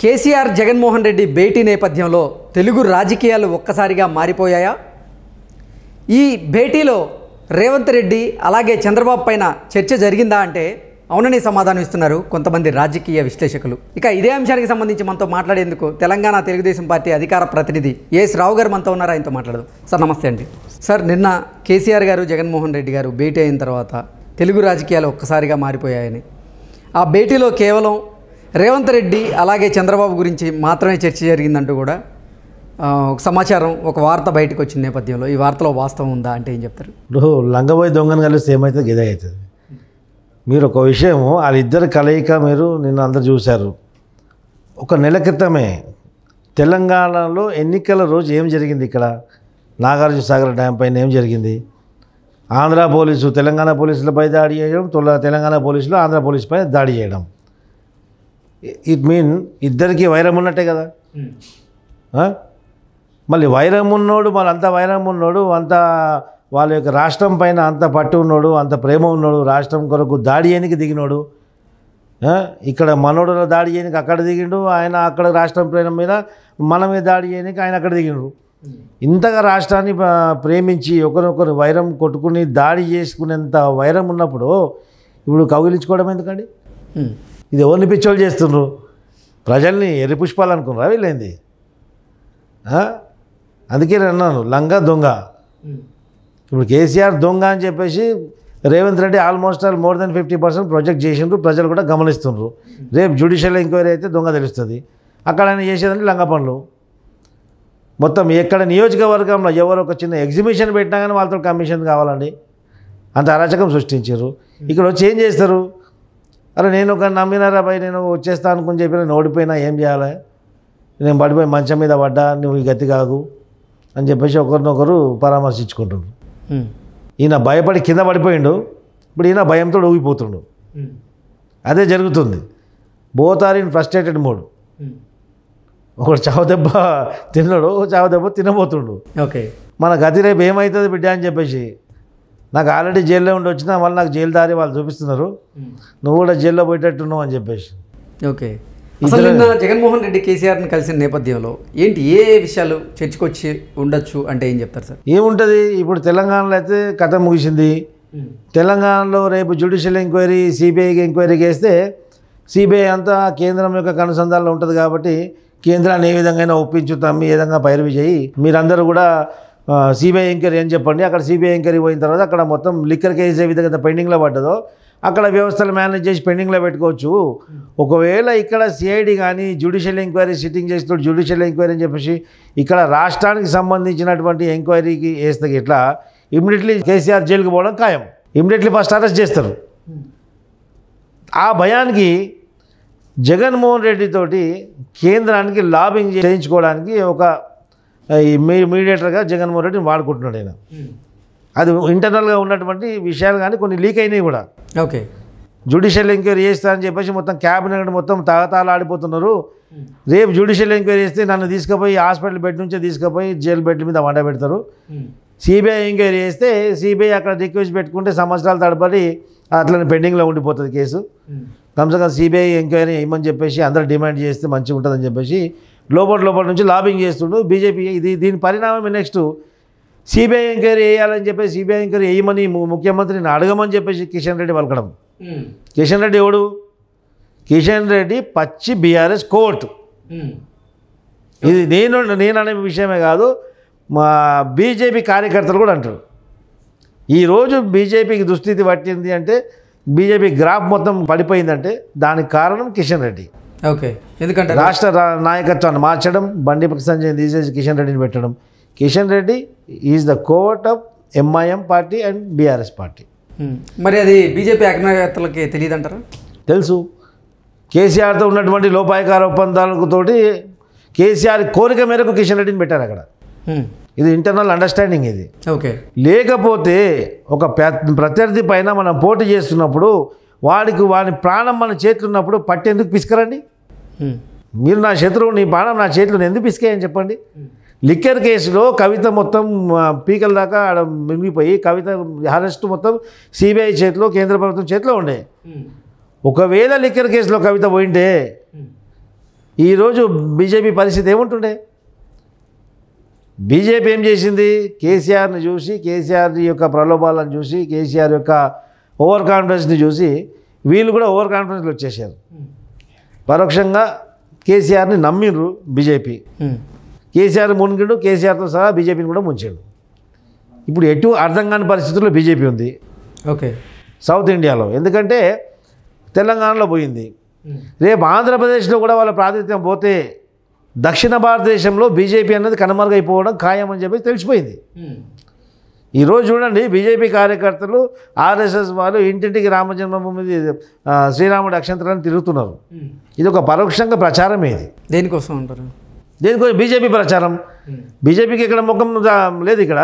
కేసీఆర్ జగన్మోహన్ రెడ్డి భేటీ నేపథ్యంలో తెలుగు రాజకీయాలు ఒక్కసారిగా మారిపోయాయా ఈ భేటీలో రేవంత్ రెడ్డి అలాగే చంద్రబాబు పైన చర్చ జరిగిందా అంటే అవునని సమాధానం ఇస్తున్నారు కొంతమంది రాజకీయ విశ్లేషకులు ఇక ఇదే అంశానికి సంబంధించి మనతో మాట్లాడేందుకు తెలంగాణ తెలుగుదేశం పార్టీ అధికార ప్రతినిధి ఏఎస్ రావు గారు మనతో ఉన్నారు ఆయనతో మాట్లాడదాం సార్ నమస్తే అండి సార్ నిన్న కేసీఆర్ గారు జగన్మోహన్ రెడ్డి గారు భేటీ అయిన తర్వాత తెలుగు రాజకీయాలు ఒక్కసారిగా మారిపోయాయని ఆ భేటీలో కేవలం రేవంత్ రెడ్డి అలాగే చంద్రబాబు గురించి మాత్రమే చర్చ జరిగిందంటూ కూడా ఆ, ఒక సమాచారం ఒక వార్త బయటకు వచ్చిన నేపథ్యంలో ఈ వార్తలో వాస్తవం ఉందా అంటే ఏం చెప్తారు ఇప్పుడు లంగబోయి దొంగను కలిస్తే ఏమవుతుంది గిదే అవుతుంది మీరు ఒక విషయము వాళ్ళిద్దరి కలయిక మీరు నిన్న అందరు చూశారు ఒక నెల క్రితమే తెలంగాణలో ఎన్నికల రోజు ఏం జరిగింది ఇక్కడ నాగార్జున సాగర్ డ్యామ్ పైన ఏం జరిగింది ఆంధ్ర పోలీసు తెలంగాణ పోలీసులపై దాడి చేయడం తొల తెలంగాణ పోలీసులు ఆంధ్ర పోలీసు పైన దాడి చేయడం ఇట్ మీన్ ఇద్దరికి వైరం ఉన్నట్టే కదా ఆ? మళ్ళీ వైరం ఉన్నోడు మళ్ళీ అంత వైరం ఉన్నోడు అంత వాళ్ళ యొక్క రాష్ట్రం పైన అంత పట్టు ఉన్నోడు అంత ప్రేమ ఉన్నోడు రాష్ట్రం కొరకు దాడి చేయనికి దిగినోడు ఆ? ఇక్కడ మనోడు దాడి చేయనికి అక్కడ దిగిండు ఆయన అక్కడ రాష్ట్రం ప్రేమ మీద మన మీద దాడి చేయనికి ఆయన అక్కడ దిగిండు ఇంతగా రాష్ట్రాన్ని ఆ, ప్రేమించి ఒకరినొకరు వైరం కొట్టుకుని దాడి చేసుకునేంత వైరం ఉన్నప్పుడు ఇప్పుడు కౌగిలించుకోవడం ఎందుకండి ఉమ్. ఇది ఎవరిని పిచ్చోళ్ళు చేస్తుండ్రు ప్రజల్ని ఎర్రి పుష్పాలు అనుకున్నారా వీళ్ళేంది ఆ? అందుకే నేను అన్నాను లంగా దొంగ ఇప్పుడు కేసీఆర్ దొంగ అని చెప్పేసి Revanth Reddy almost all more then fifty percent project చేసిండ్రు ప్రజలు కూడా గమనిస్తుండ్రు రేపు జ్యుడిషియల్ ఎంక్వైరీ అయితే దొంగ తెలుస్తుంది అక్కడ ఆయన చేసేదంటే లంగ పనులు మొత్తం ఎక్కడ నియోజకవర్గంలో ఎవరు ఒక చిన్న ఎగ్జిబిషన్ పెట్టినా కానీ వాళ్ళతో కమిషన్ కావాలండి అంత అరాచకం సృష్టించారు ఇక్కడ వచ్చి ఏం చేస్తారు అరే నేను ఒక నమ్మినారా భయ్ నేను వచ్చేస్తా అనుకుని చెప్పి నేను ఓడిపోయినా ఏం చేయాలి నేను పడిపోయి మంచం మీద పడ్డా నువ్వు ఈ గతి కాదు అని చెప్పేసి ఒకరినొకరు పరామర్శించుకుంటుండ్రు ఉమ్. ఈయన భయపడి కింద పడిపోయిండు ఇప్పుడు ఈయన భయంతో ఊగిపోతుండు అదే జరుగుతుంది both are in frustrated mode ఒకడు చావు దెబ్బ తిన్నాడు చావు దెబ్బ తినబోతుండు ఓకే మన గతి రేపు ఏమవుతుంది బిడ్డ అని చెప్పేసి నాకు ఆల్రెడీ జైల్లో ఉండి వచ్చినా మళ్ళీ నాకు జైలు దారి వాళ్ళు చూపిస్తున్నారు నువ్వు కూడా జైల్లో పోయేటట్టున్నావు అని చెప్పేసి ఓకే అసలు నిన్న జగన్మోహన్ రెడ్డి కేసీఆర్ని కలిసిన నేపథ్యంలో ఏంటి ఏ విషయాలు చర్చకొచ్చి ఉండొచ్చు అంటే ఏం చెప్తారు సార్ ఏముంటుంది ఇప్పుడు తెలంగాణలో అయితే కథ ముగిసింది తెలంగాణలో రేపు జ్యుడిషియల్ ఎంక్వైరీ సిబిఐకి ఎంక్వైరీకి వేస్తే సిబిఐ అంతా కేంద్రం యొక్క కనుసంధానంలో ఉంటుంది కాబట్టి కేంద్రాన్ని ఏ విధంగా ఒప్పించుతాం ఏ విధంగా పైరవి చేయి మీరందరూ కూడా సిబిఐ ఎంక్వైరీ అని చెప్పండి అక్కడ సిబిఐ ఎంక్వైరీ పోయిన తర్వాత అక్కడ మొత్తం లిక్కర్ కేసు ఏ విధంగా పెండింగ్లో పడ్డదో అక్కడ వ్యవస్థలు మేనేజ్ చేసి పెండింగ్లో పెట్టుకోవచ్చు ఒకవేళ ఇక్కడ సిఐడి కానీ జ్యుడిషియల్ ఎంక్వైరీ సిట్టింగ్ చేస్తూ జ్యుడిషియల్ ఎంక్వైరీ అని చెప్పేసి ఇక్కడ రాష్ట్రానికి సంబంధించినటువంటి ఎంక్వైరీకి వేస్తే ఇట్లా ఇమ్మీడియట్లీ కేసీఆర్ జైలుకి పోవడం ఖాయం ఇమ్మీడియట్లీ ఫస్ట్ అరెస్ట్ చేస్తారు ఆ భయానికి జగన్మోహన్ రెడ్డి తోటి కేంద్రానికి లాబింగ్ చేయించుకోవడానికి ఒక ఈ మీ మీడియేటర్గా జగన్మోహన్ రెడ్డిని వాడుకుంటున్నాడు ఆయన అది ఇంటర్నల్గా ఉన్నటువంటి విషయాలు కానీ కొన్ని లీక్ అయినాయి కూడా ఓకే జ్యుడిషియల్ ఎంక్వైరీ చేస్తా అని చెప్పేసి మొత్తం క్యాబినెట్ మొత్తం తాగతాలు ఆడిపోతున్నారు రేపు జ్యుడిషియల్ ఎంక్వైరీ చేస్తే నన్ను తీసుకుపోయి హాస్పిటల్ బెడ్ నుంచే తీసుకుపోయి జైలు బెడ్ మీద వండ పెడతారు సిబిఐ ఎంక్వైరీ చేస్తే సిబిఐ అక్కడ రిక్వెస్ట్ పెట్టుకుంటే సంవత్సరాలు తడబడి అట్లనే పెండింగ్లో ఉండిపోతుంది కేసు కమ్సే కమ్ సిబిఐ ఎంక్వైరీ ఇమ్మని చెప్పేసి అందరూ డిమాండ్ చేస్తే మంచిగా ఉంటుందని చెప్పేసి లోపల లోపల నుంచి లాబింగ్ చేస్తుండు బీజేపీ ఇది దీని పరిణామం నెక్స్ట్ సిబిఐ ఎంక్వైరీ వేయాలని చెప్పేసి సిబిఐ ఎంక్వైరీ వేయమని ము- ముఖ్యమంత్రిని అడగమని చెప్పేసి కిషన్ రెడ్డి పలకడం కిషన్ రెడ్డి ఎవడు కిషన్ రెడ్డి పచ్చి బీఆర్ఎస్ కోర్టు ఇది నేను నేను అనే విషయమే కాదు మా బీజేపీ కార్యకర్తలు కూడా అంటారు ఈరోజు బీజేపీకి దుస్థితి పట్టింది అంటే బీజేపీ గ్రాఫ్ మొత్తం పడిపోయిందంటే దానికి కారణం కిషన్ రెడ్డి ఓకే ఎందుకంటే రాష్ట్ర రా- నాయకత్వాన్ని మార్చడం బండి సంజయ్ తీసేసి కిషన్ రెడ్డిని పెట్టడం Kishan Reddy is the covert of MIM party and BRS party um. మరి అది బీజేపీ అగ్రనేతలకి తెలియదంటారా తెలుసు కేసీఆర్తో ఉన్నటువంటి లోపాయకార ఒప్పందాలతోటి కేసీఆర్ కోరిక మేరకు కిషన్ రెడ్డిని పెట్టారు అక్కడ ఉమ్. ఇది ఇంటర్నల్ అండర్స్టాండింగ్ ఇది ఓకే లేకపోతే ఒక ప్ర- ప్రత్యర్థి పైన మనం పోటీ చేస్తున్నప్పుడు వాడికి వాడి ప్రాణం మన చేతిలో ఉన్నప్పుడు పట్టేందుకు పిసుకరండి ఉమ్. మీరు నా శత్రువు నీ ప్రాణం నా చేతిలో ఎందుకు పిసికాయని చెప్పండి లిక్కర్ కేసులో కవిత మొత్తం ఆ, పీకల దాకా ఆడ మింగిపోయి కవిత అరెస్ట్ మొత్తం సిబిఐ చేతిలో కేంద్ర ప్రభుత్వం చేతిలో ఉండే ఒకవేళ లిక్కర్ కేసులో కవిత పోయింటే ఈరోజు బీజేపీ పరిస్థితి ఏముంటుండే బీజేపీ ఏం చేసింది కేసీఆర్ని చూసి కేసీఆర్ యొక్క ప్రలోభాలను చూసి కేసీఆర్ యొక్క ఓవర్ కాన్ఫిడెన్స్ని చూసి వీళ్ళు కూడా ఓవర్ కాన్ఫిడెన్స్లో వచ్చేసారు పరోక్షంగా కేసీఆర్ని నమ్మిండ్రు బీజేపీ ఉమ్. కేసీఆర్ మునిగిండు కేసీఆర్తో సహా బీజేపీని కూడా ముంచాడు ఇప్పుడు ఎటు అర్థం కాని పరిస్థితుల్లో బీజేపీ ఉంది ఓకే సౌత్ ఇండియాలో ఎందుకంటే తెలంగాణలో పోయింది రేపు ఆంధ్రప్రదేశ్లో కూడా వాళ్ళ ప్రాతినిధ్యం పోతే దక్షిణ భారతదేశంలో బీజేపీ అనేది కనుమరుగైపోవడం ఖాయం అని చెప్పి తెలిసిపోయింది ఈరోజు చూడండి బీజేపీ కార్యకర్తలు ఆర్ఎస్ఎస్ వాళ్ళు ఇంటింటికి రామజన్మభూమి ఆ, శ్రీరాముడి అక్షంతరాన్ని తిరుగుతున్నారు ఇది ఒక పరోక్షంగా ప్రచారమే ఇది దేనికోసం అంటారు దేనికోసం బీజేపీ ప్రచారం బీజేపీకి ఇక్కడ ముఖం రా- లేదు ఇక్కడ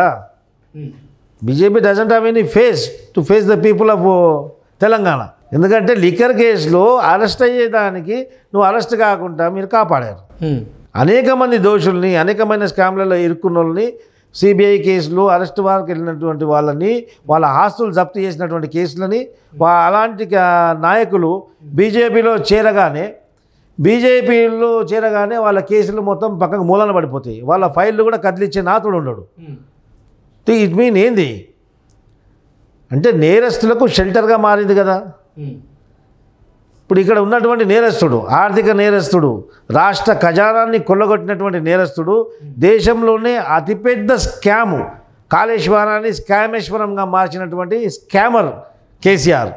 BJP doesn't have any face to face the people of Telangana ఎందుకంటే లిక్కర్ కేసులో అరెస్ట్ అయ్యేదానికి నువ్వు అరెస్ట్ కాకుండా మీరు కాపాడారు ఉమ్. అనేక మంది దోషుల్ని అనేకమైన స్కామ్లలో ఇరుక్కున్న వాళ్ళని సిబిఐ కేసులు అరెస్ట్ వారికి వెళ్ళినటువంటి వాళ్ళని వాళ్ళ ఆస్తులు జప్తు చేసినటువంటి కేసులని వా అలాంటి కా- నాయకులు బీజేపీలో చేరగానే బీజేపీలో చేరగానే వాళ్ళ కేసులు మొత్తం పక్కకు మూలన పడిపోతాయి వాళ్ళ ఫైళ్ళు కూడా కదిలిచ్చే నాతుడు ఉండడు ఇట్ మీన్ ఏంది అంటే నేరస్తులకు షెల్టర్గా మారింది కదా ఇప్పుడు ఇక్కడ ఉన్నటువంటి నేరస్తుడు ఆర్థిక నేరస్తుడు రాష్ట్ర ఖజానాన్ని కొల్లగొట్టినటువంటి నేరస్తుడు దేశంలోనే అతిపెద్ద స్కాము కాళేశ్వరాన్ని స్కామేశ్వరంగా మార్చినటువంటి స్కామర్ కేసీఆర్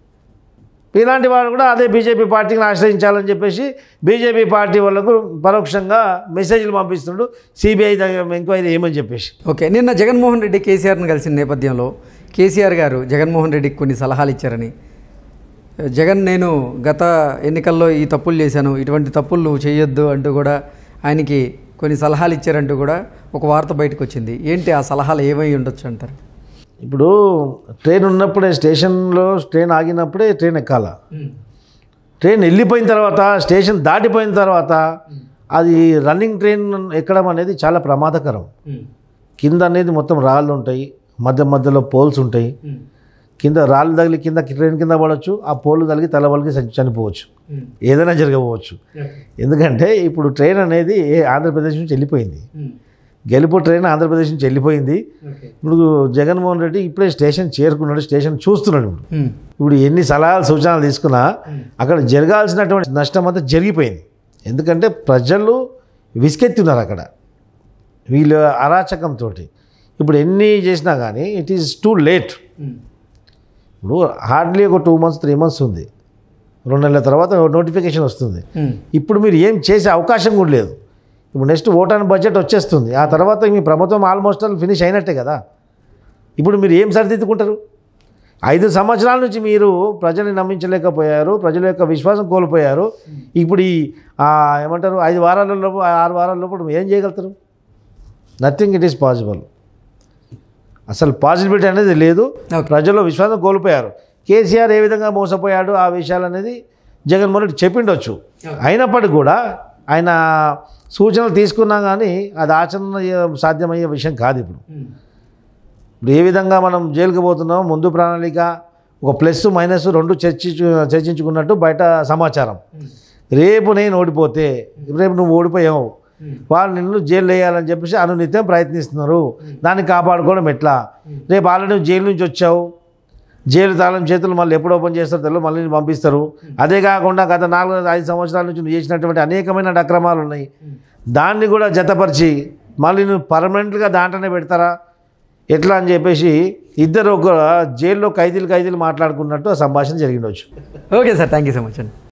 ఇలాంటి వాడు కూడా అదే బీజేపీ పార్టీని ఆశ్రయించాలని చెప్పేసి బీజేపీ పార్టీ వాళ్ళకు పరోక్షంగా మెసేజ్లు పంపిస్తుండు సిబిఐ ఎంక్వైరీ ఏమని చెప్పేసి ఓకే నిన్న జగన్మోహన్ రెడ్డి కేసీఆర్ని కలిసిన నేపథ్యంలో కేసీఆర్ గారు జగన్మోహన్ రెడ్డికి కొన్ని సలహాలు ఇచ్చారని జగన్ నేను గత ఎన్నికల్లో ఈ తప్పులు చేశాను ఇటువంటి తప్పులు నువ్వు చేయొద్దు అంటూ కూడా ఆయనకి కొన్ని సలహాలు ఇచ్చారంటూ కూడా ఒక వార్త బయటకు వచ్చింది ఏంటి ఆ సలహాలు ఏమై ఉండొచ్చు అంటారు ఇప్పుడు ట్రైన్ ఉన్నప్పుడే స్టేషన్లో ట్రైన్ ఆగినప్పుడే ట్రైన్ ఎక్కాల ట్రైన్ వెళ్ళిపోయిన తర్వాత స్టేషన్ దాటిపోయిన తర్వాత అది రన్నింగ్ ట్రైన్ ఎక్కడం అనేది చాలా ప్రమాదకరం కింద అనేది మొత్తం రాళ్ళు ఉంటాయి మధ్య మధ్యలో పోల్స్ ఉంటాయి కింద రాళ్ళు తగిలి కింద ట్రైన్ కింద పడవచ్చు ఆ పోలు తగిలి తల వలికి చని- చనిపోవచ్చు ఏదైనా జరగవచ్చు ఎందుకంటే ఇప్పుడు ట్రైన్ అనేది ఆంధ్రప్రదేశ్ నుంచి వెళ్ళిపోయింది గెలుపు ట్రైన్ ఆంధ్రప్రదేశ్ నుంచి వెళ్ళిపోయింది ఇప్పుడు జగన్మోహన్ రెడ్డి ఇప్పుడే స్టేషన్ చేరుకున్నాడు స్టేషన్ చూస్తున్నాడు ఇప్పుడు ఉమ్. ఇప్పుడు ఎన్ని సలహాలు సూచనలు తీసుకున్నా అక్కడ జరగాల్సినటువంటి నష్టం అంతా జరిగిపోయింది ఎందుకంటే ప్రజలు విసుకెత్తున్నారు అక్కడ వీళ్ళ అరాచకంతో ఇప్పుడు ఎన్ని చేసినా కానీ ఇట్ ఈస్ టూ లేట్ ఇప్పుడు హార్డ్లీ ఒక టూ మంత్స్ త్రీ మంత్స్ ఉంది రెండు నెలల తర్వాత నోటిఫికేషన్ వస్తుంది ఉమ్. ఇప్పుడు మీరు ఏం చేసే అవకాశం కూడా లేదు ఇప్పుడు నెక్స్ట్ ఓటాన్ బడ్జెట్ వచ్చేస్తుంది ఆ తర్వాత మీ ప్రభుత్వం ఆల్మోస్ట్ ఆల్ ఫినిష్ అయినట్టే కదా ఇప్పుడు మీరు ఏం సరిదిద్దుకుంటారు ఐదు సంవత్సరాల నుంచి మీరు ప్రజల్ని నమ్మించలేకపోయారు ప్రజల యొక్క విశ్వాసం కోల్పోయారు ఇప్పుడు ఈ ఆ, ఏమంటారు ఐదు వారాల లోపు ఆరు వారాల లోపు ఏం చేయగలుగుతారు నథింగ్ ఇట్ ఈస్ పాసిబుల్ అసలు పాసిబిలిటీ అనేది లేదు Okay. ప్రజల్లో విశ్వాసం కోల్పోయారు కేసీఆర్ ఏ విధంగా మోసపోయాడు ఆ విషయాలు అనేది జగన్మోహన్ రెడ్డి చెప్పిండొచ్చు అయినప్పటికీ కూడా ఆయన సూచనలు తీసుకున్నా కానీ అది ఆచరణ అయ్యే- సాధ్యమయ్యే విషయం కాదు ఇప్పుడు ఇప్పుడు ఏ విధంగా మనం జైలుకి పోతున్నాం ముందు ప్రణాళిక ఒక ప్లస్ మైనస్ రెండు చర్చించు చర్చించుకున్నట్టు బయట సమాచారం రేపు నేను ఓడిపోతే రేపు నువ్వు ఓడిపోయావు వాళ్ళు నిన్ను జైలు వేయాలని చెప్పేసి అనునిత్యం ప్రయత్నిస్తున్నారు దాన్ని కాపాడుకోవడం ఎట్లా రేపు ఆల్రెడీ నువ్వు జైలు నుంచి వచ్చావు జైలు తాళం చేతులు మళ్ళీ ఎప్పుడు ఓపెన్ చేస్తారో తెలియదు మళ్ళీ నిన్ను పంపిస్తారు అదే కాకుండా గత నాలుగు ఐదు సంవత్సరాల నుంచి నువ్వు చేసినటువంటి అనేకమైన అక్రమాలు ఉన్నాయి దాన్ని కూడా జతపరిచి మళ్ళీ నువ్వు పర్మనెంట్గా దాంట్లోనే పెడతారా ఎట్లా అని చెప్పేసి ఇద్దరు ఒక జైల్లో ఖైదీలు ఖైదీలు మాట్లాడుకున్నట్టు ఆ సంభాషణ జరిగిండొచ్చు okay sir thank you so much అండి